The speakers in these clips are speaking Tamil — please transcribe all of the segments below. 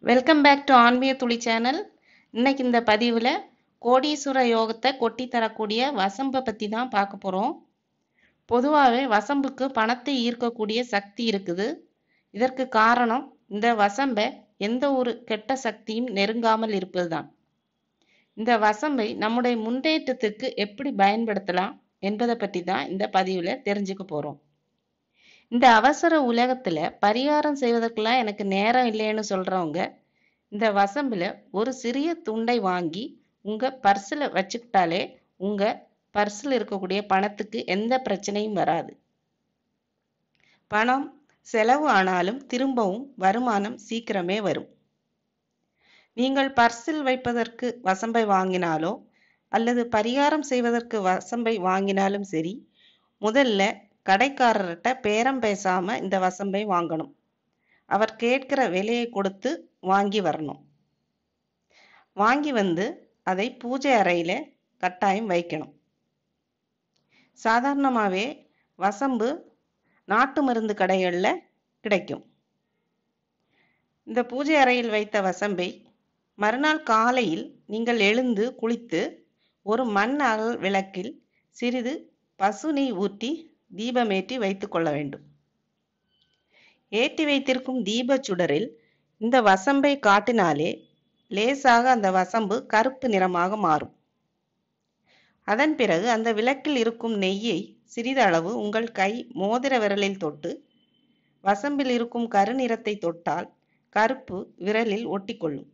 வெல்கம் பேக் டு ஆன்மீக துளி சேனல் இன்னைக்கு இந்த பதிவில் கோடீஸ்வர யோகத்தை கொட்டி தரக்கூடிய வசம்பை பற்றி தான் பார்க்க போகிறோம் பொதுவாகவே வசம்புக்கு பணத்தை ஈர்க்கக்கூடிய சக்தி இருக்குது இதற்கு காரணம் இந்த வசம்பை எந்த ஒரு கெட்ட சக்தியும் நெருங்காமல் இருப்பதுதான் இந்த வசம்பை நம்முடைய முன்னேற்றத்துக்கு எப்படி பயன்படுத்தலாம் என்பதை பற்றி தான் இந்த பதிவில் தெரிஞ்சுக்க போகிறோம் இந்த அவசர உலகத்துல பரிகாரம் செய்வதற்கெல்லாம் எனக்கு நேரம் இல்லைன்னு சொல்றவங்க இந்த வசம்புல ஒரு சிறிய துண்டை வாங்கி உங்க பர்ஸ்ல வச்சுக்கிட்டாலே உங்க பர்ஸ்ல இருக்கக்கூடிய பணத்துக்கு எந்த பிரச்சனையும் வராது பணம் செலவு ஆனாலும் திரும்பவும் வருமானம் சீக்கிரமே வரும் நீங்கள் பர்சில் வைப்பதற்கு வசம்பை வாங்கினாலோ அல்லது பரிகாரம் செய்வதற்கு வசம்பை வாங்கினாலும் சரி முதல்ல கடைக்காரர்கிட்ட பேரம் பேசாம இந்த வசம்பை வாங்கணும் அவர் கேட்கிற விலையை கொடுத்து வாங்கி வரணும் வாங்கி வந்து அதை பூஜை அறையில கட்டாயம் வைக்கணும் சாதாரணமாகவே வசம்பு நாட்டு மருந்து கடைகளில் கிடைக்கும் இந்த பூஜை அறையில் வைத்த வசம்பை மறுநாள் காலையில் நீங்கள் எழுந்து குளித்து ஒரு மண் அகல் விளக்கில் சிறிது பசு நெய் ஊற்றி தீபமேற்றி வைத்து கொள்ள வேண்டும் ஏற்றி வைத்திருக்கும் தீப சுடரில் இந்த வசம்பை காட்டினாலே லேசாக அந்த வசம்பு கருப்பு நிறமாக மாறும் அதன் பிறகு அந்த விளக்கில் இருக்கும் நெய்யை சிறிதளவு உங்கள் கை மோதிர விரலில் தொட்டு வசம்பில் இருக்கும் கருநிறத்தை தொட்டால் கருப்பு விரலில் ஒட்டிக்கொள்ளும்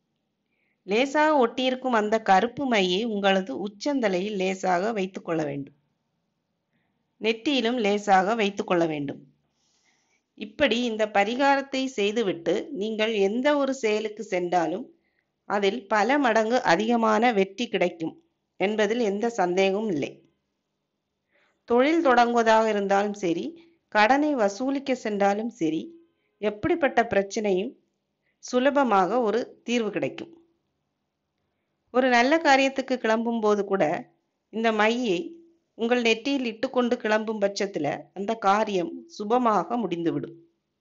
லேசாக ஒட்டியிருக்கும் அந்த கருப்பு மையை உங்களது உச்சந்தலையில் லேசாக வைத்துக் கொள்ள வேண்டும் நெற்றியிலும் லேசாக வைத்து கொள்ள வேண்டும் இப்படி இந்த பரிகாரத்தை செய்துவிட்டு நீங்கள் எந்த ஒரு செயலுக்கு சென்றாலும் அதில் பல மடங்கு அதிகமான வெற்றி கிடைக்கும் என்பதில் எந்த சந்தேகமும் இல்லை தொழில் தொடங்குவதாக இருந்தாலும் சரி கடனை வசூலிக்க சென்றாலும் சரி எப்படிப்பட்ட பிரச்சனையும் சுலபமாக ஒரு தீர்வு கிடைக்கும் ஒரு நல்ல காரியத்துக்கு கிளம்பும் போது கூட இந்த மையை உங்கள் நெற்றியில் இட்டுக்கொண்டு கிளம்பும் பட்சத்துல அந்த காரியம் சுபமாக முடிந்துவிடும்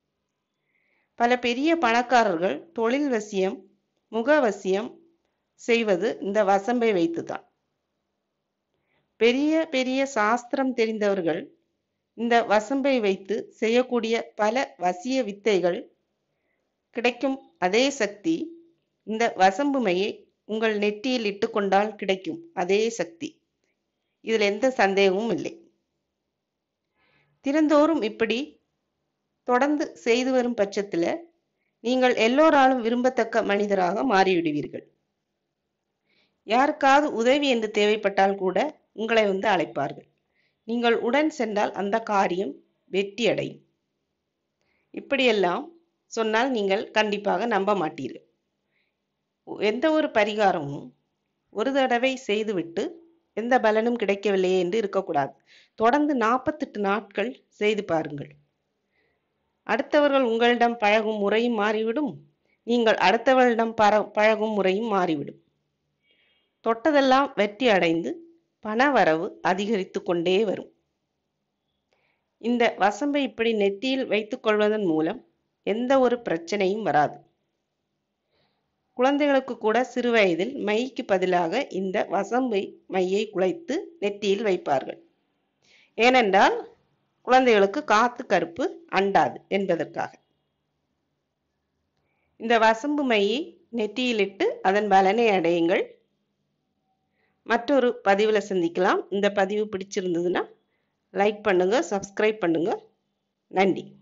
பல பெரிய பணக்காரர்கள் தொழில் வசியம் முகவசியம் செய்வது இந்த வசம்பை வைத்துதான் பெரிய பெரிய சாஸ்திரம் தெரிந்தவர்கள் இந்த வசம்பை வைத்து செய்யக்கூடிய பல வசிய வித்தைகள் கிடைக்கும் அதே சக்தி இந்த வசம்பு மையை உங்கள் நெற்றியில் இட்டுக்கொண்டால் கிடைக்கும் அதே சக்தி இதில் எந்த சந்தேகமும் இல்லை தினந்தோறும் இப்படி தொடர்ந்து செய்து வரும் பட்சத்துல நீங்கள் எல்லோராலும் விரும்பத்தக்க மனிதராக மாறிவிடுவீர்கள் யாருக்காவது உதவி என்று தேவைப்பட்டால் கூட உங்களை வந்து அழைப்பார்கள் நீங்கள் உடன் சென்றால் அந்த காரியம் வெற்றி அடையும் இப்படியெல்லாம் சொன்னால் நீங்கள் கண்டிப்பாக நம்ப மாட்டீர்கள் எந்த ஒரு பரிகாரமும் ஒரு தடவை செய்துவிட்டு எந்த பலனும் கிடைக்கவில்லையே என்று இருக்கக்கூடாது தொடர்ந்து நாற்பத்தெட்டு நாட்கள் செய்து பாருங்கள் அடுத்தவர்கள் உங்களிடம் பழகும் முறையும் மாறிவிடும் நீங்கள் அடுத்தவர்களிடம் பர பழகும் முறையும் மாறிவிடும் தொட்டதெல்லாம் வெற்றி அடைந்து பண வரவு அதிகரித்து கொண்டே வரும் இந்த வசம்பை இப்படி நெத்தியில் வைத்துக் கொள்வதன் மூலம் எந்த ஒரு பிரச்சனையும் வராது குழந்தைகளுக்கு கூட சிறு வயதில் மைக்கு பதிலாக இந்த வசம்பை மையை குழைத்து நெற்றியில் வைப்பார்கள் ஏனென்றால் குழந்தைகளுக்கு காத்து கருப்பு அண்டாது என்பதற்காக இந்த வசம்பு மையை நெற்றியிலிட்டு அதன் பலனை அடையுங்கள் மற்றொரு பதிவில் சந்திக்கலாம் இந்த பதிவு பிடிச்சிருந்ததுன்னா லைக் பண்ணுங்க சப்ஸ்கிரைப் பண்ணுங்க நன்றி